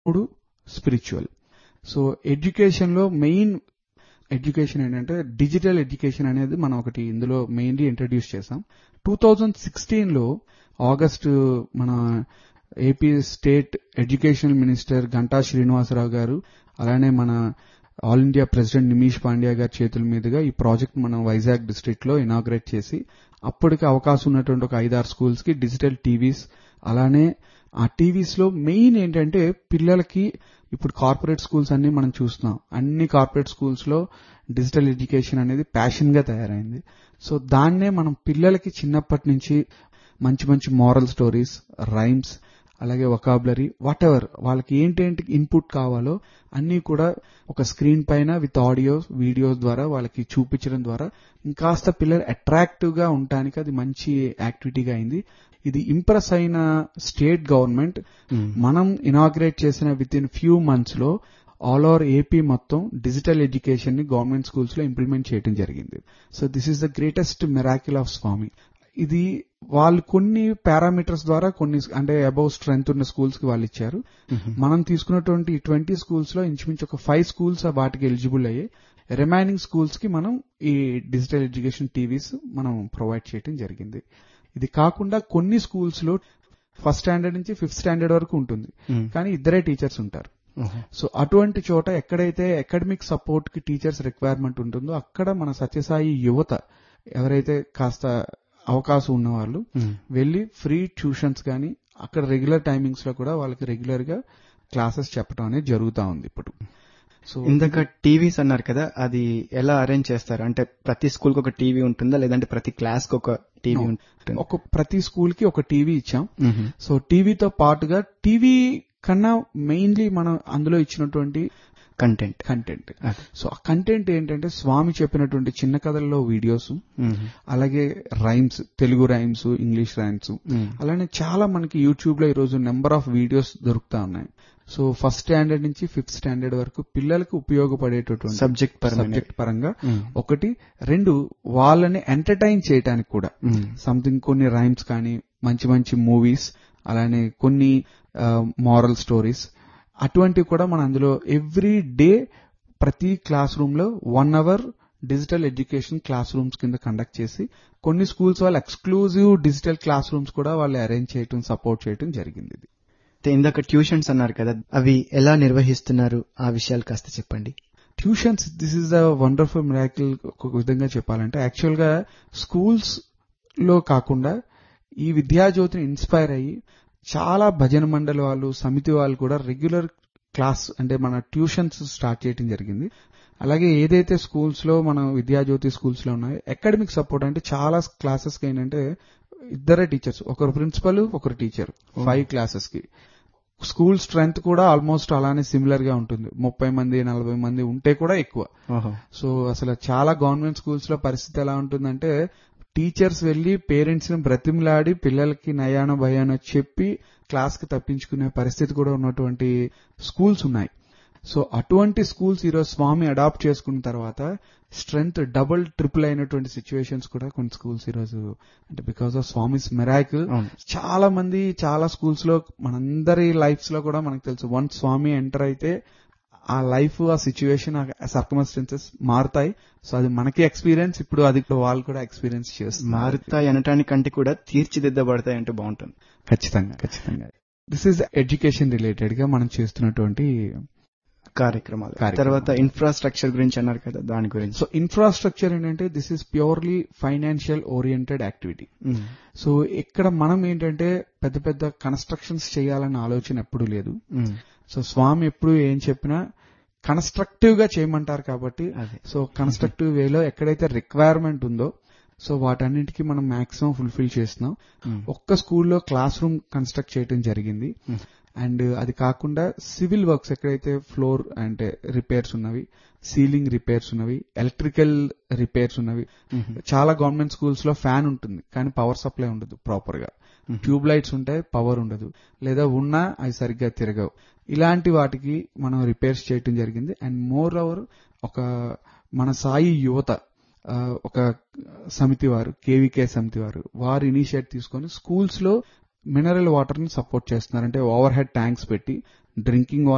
మూడు spiritual so ఎడ్యుకేషన్లో main education ఏంటంటే డిజిటల్ ఎడ్యుకేషన్ అనేది మనం ఒకటి ఇందులో మెయిన్లీ ఇంట్రడ్యూస్ చేసాం టూ థౌజండ్ సిక్స్టీన్లో ఆగస్టు మన AP state educational minister Ganta Srinivasarao గారు అలానే మన all India president Nimish Pandya గారి చేతుల మీదుగా ఈ ప్రాజెక్ట్ మనం వైజాగ్ డిస్ట్రిక్ట్ లో ఇనాగ్రేట్ చేసి అప్పటికి అవకాశం ఉన్నటువంటి ఒక ఐదారు స్కూల్స్ కి డిజిటల్ టీవీస్ అలానే ఆ టీవీస్ లో మెయిన్ ఏంటంటే పిల్లలకి ఇప్పుడు కార్పొరేట్ స్కూల్స్ అన్ని మనం చూస్తున్నాం అన్ని కార్పొరేట్ స్కూల్స్ లో డిజిటల్ ఎడ్యుకేషన్ అనేది ప్యాషన్ గా తయారైంది సో దాన్నే మనం పిల్లలకి చిన్నప్పటి నుంచి మంచి మంచి మారల్ స్టోరీస్ రైమ్స్ అలాగే వొకాబులరీ వాట్ ఎవర్ వాళ్ళకి ఏంటేంటి ఇన్పుట్ కావాలో అన్నీ కూడా ఒక స్క్రీన్ పైన విత్ ఆడియోస్ వీడియోస్ ద్వారా వాళ్ళకి చూపించడం ద్వారా ఇంకాస్త పిల్లలు అట్రాక్టివ్ గా ఉండటానికి అది మంచి యాక్టివిటీగా అయింది ఇది ఇంప్రెస్ అయిన స్టేట్ గవర్నమెంట్ మనం ఇనాగ్రేట్ చేసిన విత్ ఇన్ ఫ్యూ మంత్స్ లో ఆల్ ఓవర్ ఏపీ మొత్తం డిజిటల్ ఎడ్యుకేషన్ ని గవర్నమెంట్ స్కూల్స్ లో ఇంప్లిమెంట్ చేయడం జరిగింది so this is the greatest miracle of స్వామి ఇది వాళ్ళు కొన్ని పారామీటర్స్ ద్వారా కొన్ని అంటే అబౌవ్ స్ట్రెంగ్త్ ఉన్న స్కూల్స్ కి వాళ్ళు ఇచ్చారు మనం తీసుకున్నటువంటి ట్వంటీ స్కూల్స్ లో ఇంచుమించు ఒక ఫైవ్ స్కూల్స్ వాటికి ఎలిజిబుల్ అయ్యాయి రిమైనింగ్ స్కూల్స్ కి మనం ఈ డిజిటల్ ఎడ్యుకేషన్ టీవీస్ మనం ప్రొవైడ్ చేయడం జరిగింది ఇది కాకుండా కొన్ని స్కూల్స్ లో ఫస్ట్ స్టాండర్డ్ నుంచి ఫిఫ్త్ స్టాండర్డ్ వరకు ఉంటుంది కానీ ఇద్దరే టీచర్స్ ఉంటారు సో అటువంటి చోట ఎక్కడైతే అకాడమిక్ సపోర్ట్ కి టీచర్స్ రిక్వైర్మెంట్ ఉంటుందో అక్కడ మన సత్యసాయి యువత ఎవరైతే కాస్త అవకాశం ఉన్న వాళ్ళు వెళ్ళి ఫ్రీ ట్యూషన్స్ కానీ అక్కడ రెగ్యులర్ టైమింగ్స్ లో కూడా వాళ్ళకి రెగ్యులర్ గా క్లాసెస్ చెప్పడం అనేది జరుగుతా ఉంది ఇప్పుడు సో ఇందాక టీవీస్ అన్నారు కదా అది ఎలా అరేంజ్ చేస్తారు అంటే ప్రతి స్కూల్ కి ఒక టీవీ ఉంటుందా లేదంటే ప్రతి క్లాస్ కి ఒక టీవీ ఉంటుంది ఒక ప్రతి స్కూల్ కి ఒక టీవీ ఇచ్చాం సో టీవీతో పాటుగా టీవీ కన్నా మెయిన్లీ మనం అందులో ఇచ్చినటువంటి కంటెంట్ కంటెంట్ సో ఆ కంటెంట్ ఏంటంటే స్వామి చెప్పినటువంటి చిన్న కథల్లో వీడియోస్ అలాగే rhymes Telugu rhymes English rhymes అలానే చాలా మనకి యూట్యూబ్ లో ఈరోజు నెంబర్ ఆఫ్ వీడియోస్ దొరుకుతా ఉన్నాయి సో ఫస్ట్ స్టాండర్డ్ నుంచి ఫిఫ్త్ స్టాండర్డ్ వరకు పిల్లలకు ఉపయోగపడేటటువంటి సబ్జెక్ట్ సబ్జెక్ట్ పరంగా ఒకటి రెండు వాళ్ళని ఎంటర్టైన్ చేయడానికి కూడా సంథింగ్ కొన్ని రైమ్స్ కానీ మంచి మంచి మూవీస్ అలానే కొన్ని మారల్ స్టోరీస్ అటువంటివి కూడా మనం అందులో ఎవ్రీ డే ప్రతి క్లాస్ రూమ్ లో one hour digital education class rooms కింద కండక్ట్ చేసి కొన్ని స్కూల్స్ వాళ్ళు ఎక్స్క్లూజివ్ డిజిటల్ క్లాస్ రూమ్స్ కూడా వాళ్ళు అరేంజ్ చేయటం సపోర్ట్ చేయటం జరిగింది ఇది ఇందాక ట్యూషన్స్ అన్నారు కదా అవి ఎలా నిర్వహిస్తున్నారు ఆ విషయాలు కాస్త చెప్పండి tuitions this is the wonderful miracle ఒక విధంగా చెప్పాలంటే యాక్చువల్ గా స్కూల్స్ లో కాకుండా ఈ విద్యాజ్యోతిని ఇన్స్పైర్ అయ్యి చాలా భజన మండలి వాళ్ళు సమితి వాళ్ళు కూడా రెగ్యులర్ క్లాస్ అంటే మన ట్యూషన్స్ స్టార్ట్ చేయడం జరిగింది అలాగే ఏదైతే స్కూల్స్ లో మన విద్యాజ్యోతి స్కూల్స్ లో ఉన్నాయో అకాడమిక్ సపోర్ట్ అంటే చాలా క్లాసెస్ కి ఏంటంటే ఇద్దరే టీచర్స్ ఒకరు ప్రిన్సిపల్ ఒకరు టీచర్ ఫైవ్ క్లాసెస్ కి స్కూల్ స్ట్రెంగ్త్ కూడా ఆల్మోస్ట్ అలానే సిమిలర్ గా ఉంటుంది ముప్పై మంది నలభై మంది ఉంటే కూడా ఎక్కువ సో అసలు చాలా గవర్నమెంట్ స్కూల్స్ లో పరిస్థితి ఎలా ఉంటుందంటే టీచర్స్ వెళ్లి పేరెంట్స్ ని బ్రతిమలాడి పిల్లలకి నయాన భయాన చెప్పి క్లాస్ కి తప్పించుకునే పరిస్థితి కూడా ఉన్నటువంటి స్కూల్స్ ఉన్నాయి సో అటువంటి స్కూల్స్ ఈరోజు స్వామి అడాప్ట్ చేసుకున్న తర్వాత స్ట్రెంగ్త్ డబుల్ ట్రిపుల్ అయినటువంటి సిచ్యువేషన్స్ కూడా కొన్ని స్కూల్స్ ఈరోజు అంటే బికాస్ ఆఫ్ స్వామిస్ మెరాకిల్ చాలా మంది చాలా స్కూల్స్ లో మనందరి లైఫ్స్ లో కూడా మనకు తెలుసు వన్ స్వామి ఎంటర్ అయితే ఆ లైఫ్ ఆ సిచ్యువేషన్ ఆ సర్కమస్టెన్సెస్ మారుతాయి సో అది మనకి ఎక్స్పీరియన్స్ ఇప్పుడు అది వాళ్ళు కూడా ఎక్స్పీరియన్స్ చేస్తారు మారుతాయి అనటానికంటే కూడా తీర్చిదిద్దబడతాయి అంటే బాగుంటుంది ఖచ్చితంగా ఖచ్చితంగా దిస్ ఈజ్ ఎడ్యుకేషన్ రిలేటెడ్ గా మనం చేస్తున్నటువంటి కార్యక్రమాలు తర్వాత ఇన్ఫ్రాస్ట్రక్చర్ గురించి అన్నారు కదా దాని గురించి సో ఇన్ఫ్రాస్ట్రక్చర్ ఏంటంటే this is purely financial oriented activity so ఇక్కడ మనం ఏంటంటే పెద్ద పెద్ద కన్స్ట్రక్షన్స్ చేయాలన్న ఆలోచన ఎప్పుడూ లేదు సో స్వామి ఎప్పుడు ఏం చెప్పినా కన్స్ట్రక్టివ్ గా చేయమంటారు కాబట్టి సో కన్స్ట్రక్టివ్ వేలో ఎక్కడైతే రిక్వైర్మెంట్ ఉందో సో వాటన్నిటికీ మనం మాక్సిమం ఫుల్ఫిల్ చేస్తున్నాం ఒక్క స్కూల్లో క్లాస్ రూమ్ కన్స్ట్రక్ట్ చేయడం జరిగింది అండ్ అది కాకుండా సివిల్ వర్క్స్ ఎక్కడైతే ఫ్లోర్ అంటే రిపేర్స్ ఉన్నవి సీలింగ్ రిపేర్స్ ఉన్నవి ఎలక్ట్రికల్ రిపేర్స్ ఉన్నవి చాలా గవర్నమెంట్ స్కూల్స్ లో ఫ్యాన్ ఉంటుంది కానీ పవర్ సప్లై ఉండదు ప్రాపర్ గా ట్యూబ్ లైట్స్ ఉంటాయి పవర్ ఉండదు లేదా ఉన్నా అవి సరిగ్గా తిరగవు ఇలాంటి వాటికి మనం రిపేర్స్ చేయటం జరిగింది అండ్ మోర్ ఓవర్ ఒక మన సాయి యువత ఒక సమితి వారు కేవీకే సమితి వారు వారు ఇనిషియేట్ తీసుకొని స్కూల్స్ లో మినరల్ వాటర్ ని సపోర్ట్ చేస్తున్నారు అంటే ఓవర్ హెడ్ ట్యాంక్స్ పెట్టి డ్రింకింగ్